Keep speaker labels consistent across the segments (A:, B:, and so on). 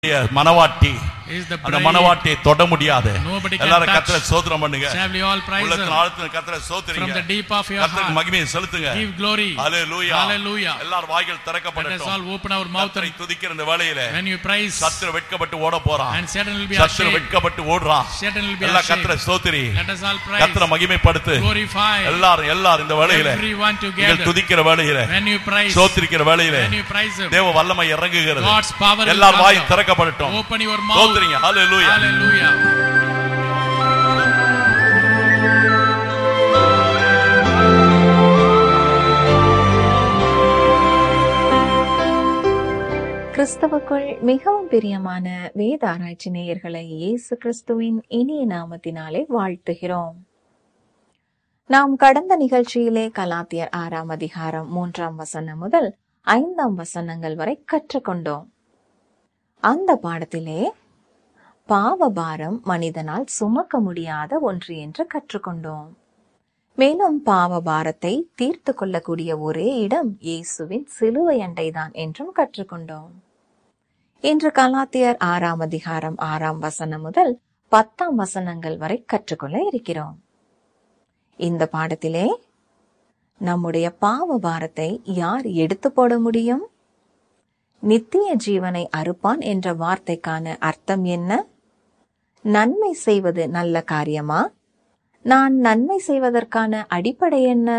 A: மனவாட்டி
B: is the
A: அந்த
B: bride.
A: மனவாட்டியை தொட முடியாது
B: Nobody can
A: எல்லாரும்
B: touch.
A: கத்தரை சோதனம் பண்ணுங்க
B: Shall we all praise
A: உள்ளத்தின்
B: Him?
A: ஆழத்தின் கத்தரை சோதரிங்க
B: From the deep of your
A: கத்தருக்கு
B: heart.
A: மகிமையை செலுத்துங்க
B: Give glory.
A: ஹalleluya
B: Hallelujah.
A: எல்லார் வாய்கள்
B: Let us
A: திறக்கப்படட்டும்
B: all open our mouth
A: கத்தரை
B: and
A: துதிக்கிற இந்த வேளையில
B: when you praise,
A: சத்துரு வெட்கப்பட்டு ஓட போறான்
B: and Satan will be
A: சத்துரு
B: ashamed.
A: வெட்கப்பட்டு ஓடுறான்
B: Satan will be
A: எல்லா
B: ashamed.
A: கத்தரை ஸ்தோத்திரி
B: Let us all praise,
A: கத்தரை மகிமைப்படுத்து
B: glorify
A: எல்லாரும் எல்லாரும் இந்த வேளையில
B: everyone
A: நீங்கள்
B: together.
A: துதிக்கிற வேளையில
B: When you praise,
A: சோத்திரிக்கிற வேளையில
B: when you praise Him,
A: தேவ வல்லமை இறங்குகிறது
B: God's power will
A: எல்லார்
B: come
A: why
B: down.
A: திறக்கப்படட்டும்
B: Open your mouth.
A: சோத்திரிங்க hallelujah
B: Hallelujah.
C: கிறிஸ்தவுக்குள் மிகவும் பிரியமான வேத ஆராய்ச்சி நேயர்களை இயேசு கிறிஸ்துவின் இனிய நாமத்தினாலே வாழ்த்துகிறோம் நாம் கடந்த நிகழ்ச்சியிலே கலாத்தியர் ஆறாம் அதிகாரம் மூன்றாம் வசனம் முதல் ஐந்தாம் வசனங்கள் வரை கற்றுக்கொண்டோம் அந்த பாடத்திலே பாவபாரம் மனிதனால் சுமக்க முடியாத ஒன்று என்று கற்றுக்கொண்டோம் மேலும் பாவபாரத்தை தீர்த்து கொள்ளக்கூடிய ஒரே இடம் இயேசுவின் சிலுவை அண்டைதான் என்றும் கற்றுக்கொண்டோம் இன்று கலாத்தியர் ஆறாம் அதிகாரம் ஆறாம் வசனம் முதல் பத்தாம் வசனங்கள் வரை கற்றுக்கொள்ள இருக்கிறோம் இந்த பாடத்திலே நம்முடைய பாவ பாரத்தை யார் எடுத்து போட முடியும் நித்திய ஜீவனை அறுப்பான் என்ற வார்த்தைக்கான அர்த்தம் என்ன நன்மை செய்வது நல்ல காரியமா நான் நன்மை செய்வதற்கான அடிப்படை என்ன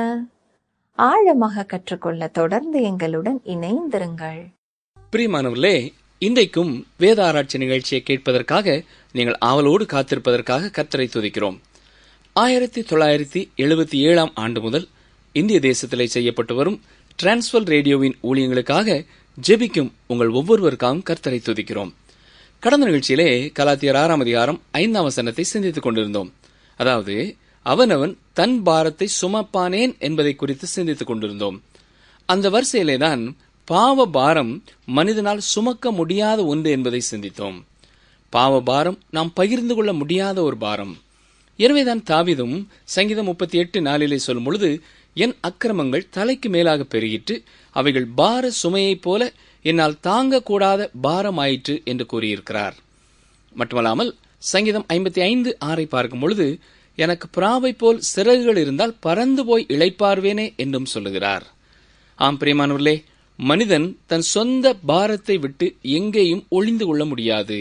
C: ஆழமாக கற்றுக்கொள்ள தொடர்ந்து எங்களுடன் இணைந்திருங்கள்
D: பிரியமானவர்களே இன்றைக்கும் வேத ஆராய்ச்சி நிகழ்ச்சியை கேட்பதற்காக நீங்கள் ஆவலோடு காத்திருப்பதற்காக கத்தரை துதிக்கிறோம் ஆயிரத்தி தொள்ளாயிரத்தி எழுபத்தி ஏழாம் ஆண்டு முதல் இந்திய தேசத்திலே செய்யப்பட்டு வரும் டிரான்ஸ்வர் ரேடியோவின் ஊழியங்களுக்காக ஜெபிக்கும் உங்கள் ஒவ்வொருவருக்காகவும் கர்த்தரை துதிக்கிறோம் கடந்த நிகழ்ச்சியிலே கலாத்தியர் ஆறாம் அதிகாரம் ஐந்தாம் வசனத்தை சிந்தித்துக் கொண்டிருந்தோம் அதாவது அவனவன் தன் பாரத்தை சுமப்பானேன் என்பதை குறித்து சிந்தித்துக் கொண்டிருந்தோம் அந்த வரிசையிலே தான் பாவ பாரம் மனிதனால் சுமக்க முடியாத ஒன்று என்பதை சிந்தித்தோம் பாவ பாரம் நாம் பகிர்ந்து கொள்ள முடியாத ஒரு பாரம் எனவேதான் தாவிதும் சங்கீதம் முப்பத்தி எட்டு நாளிலே சொல்லும் பொழுது என் அக்கிரமங்கள் தலைக்கு மேலாக பெருகிட்டு அவைகள் பார சுமையைப் போல என்னால் தாங்கக்கூடாத பாரமாயிற்று என்று கூறியிருக்கிறார் மட்டுமல்லாமல் சங்கீதம் ஐம்பத்தி ஐந்து ஆறை பார்க்கும் பொழுது எனக்கு பிராவை போல் சிறகுகள் இருந்தால் பறந்து போய் இளைப்பார்வேனே என்றும் சொல்லுகிறார் ஆம் பிரியமானவர்களே மனிதன் தன் சொந்த பாரத்தை விட்டு எங்கேயும் ஒளிந்து கொள்ள முடியாது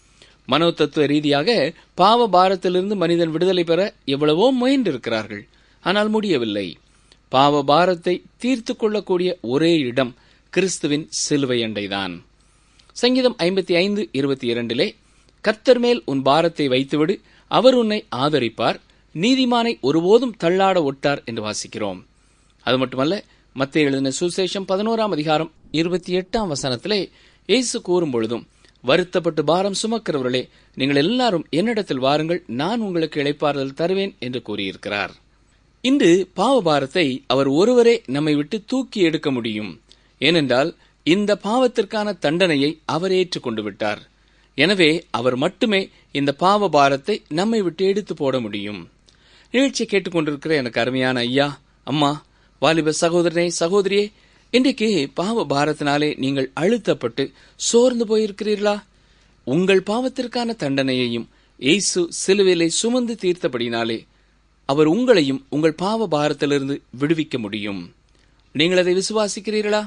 D: மனோ தத்துவ ரீதியாக பாவ பாரத்திலிருந்து மனிதன் விடுதலை பெற எவ்வளவோ முயன்றிருக்கிறார்கள் ஆனால் முடியவில்லை பாவ பாரத்தை தீர்த்து கொள்ளக்கூடிய ஒரே இடம் கிறிஸ்துவின் சிலுவை அண்டைதான் சங்கீதம் ஐம்பத்தி ஐந்து இருபத்தி இரண்டிலே கர்த்தர் மேல் உன் பாரத்தை வைத்துவிடு அவர் உன்னை ஆதரிப்பார் நீதிமானை ஒருபோதும் தள்ளாட ஒட்டார் என்று வாசிக்கிறோம் அது மட்டுமல்ல மத்திய எழுதின சுசேஷம் பதினோராம் அதிகாரம் இருபத்தி எட்டாம் வசனத்திலே இயேசு கூறும் பொழுதும் வருத்தப்பட்டு பாரம் சுமக்கிறவர்களே நீங்கள் எல்லாரும் என்னிடத்தில் வாருங்கள் நான் உங்களுக்கு இளைப்பாறுதல் தருவேன் என்று கூறியிருக்கிறார் இன்று பாவ பாரத்தை அவர் ஒருவரே நம்மை விட்டு தூக்கி எடுக்க முடியும் ஏனென்றால் இந்த பாவத்திற்கான தண்டனையை அவர் ஏற்றுக்கொண்டு விட்டார் எனவே அவர் மட்டுமே இந்த பாவ பாரத்தை நம்மை விட்டு எடுத்து போட முடியும் நிகழ்ச்சியை கேட்டுக்கொண்டிருக்கிற எனக்கு அருமையான ஐயா அம்மா வாலிப சகோதரனே சகோதரியே இன்றைக்கு பாவ பாரத்தினாலே நீங்கள் அழுத்தப்பட்டு சோர்ந்து போயிருக்கிறீர்களா உங்கள் பாவத்திற்கான தண்டனையையும் இயேசு சிலுவிலை சுமந்து தீர்த்தபடினாலே அவர் உங்களையும் உங்கள் பாவ பாரத்திலிருந்து விடுவிக்க முடியும் நீங்கள் அதை விசுவாசிக்கிறீர்களா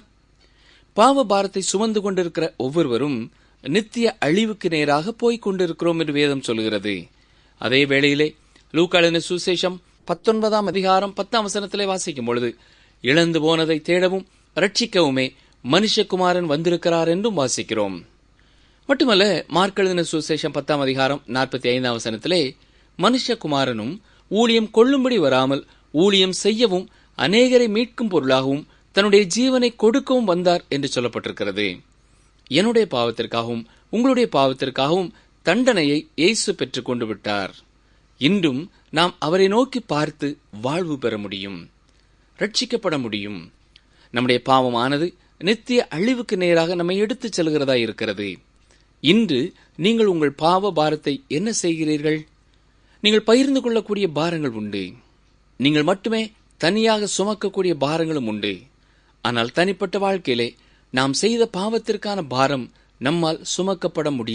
D: பாவ பாரத்தை சுமந்து கொண்டிருக்கிற ஒவ்வொருவரும் நித்திய அழிவுக்கு நேராக போய்க் கொண்டிருக்கிறோம் என்று வேதம் சொல்கிறது அதே வேளையிலே லூக்காளின சுசேஷம் பத்தொன்பதாம் அதிகாரம் பத்தாம் வசனத்திலே வாசிக்கும் பொழுது இழந்து போனதை தேடவும் ரட்சிக்கவுமே மனுஷகுமாரன் வந்திருக்கிறார் என்றும் வாசிக்கிறோம் மட்டுமல்ல மார்க்கெழுதின சுசேஷம் பத்தாம் அதிகாரம் நாற்பத்தி ஐந்தாம் வசனத்திலே மனுஷகுமாரனும் ஊழியம் கொள்ளும்படி வராமல் ஊழியம் செய்யவும் அநேகரை மீட்கும் பொருளாகவும் தன்னுடைய ஜீவனை கொடுக்கவும் வந்தார் என்று சொல்லப்பட்டிருக்கிறது என்னுடைய பாவத்திற்காகவும் உங்களுடைய பாவத்திற்காகவும் தண்டனையை இயேசு பெற்றுக் கொண்டு விட்டார் இன்றும் நாம் அவரை நோக்கி பார்த்து வாழ்வு பெற முடியும் ரட்சிக்கப்பட முடியும் நம்முடைய பாவமானது நித்திய அழிவுக்கு நேராக நம்மை எடுத்துச் செல்கிறதா இருக்கிறது இன்று நீங்கள் உங்கள் பாவ பாரத்தை என்ன செய்கிறீர்கள் நீங்கள் பகிர்ந்து கொள்ளக்கூடிய பாரங்கள் உண்டு நீங்கள் மட்டுமே தனியாக சுமக்கக்கூடிய பாரங்களும் உண்டு ஆனால் தனிப்பட்ட வாழ்க்கையிலே நாம் செய்த பாவத்திற்கான பாரம் நம்மால் சுமக்கப்பட முடியும்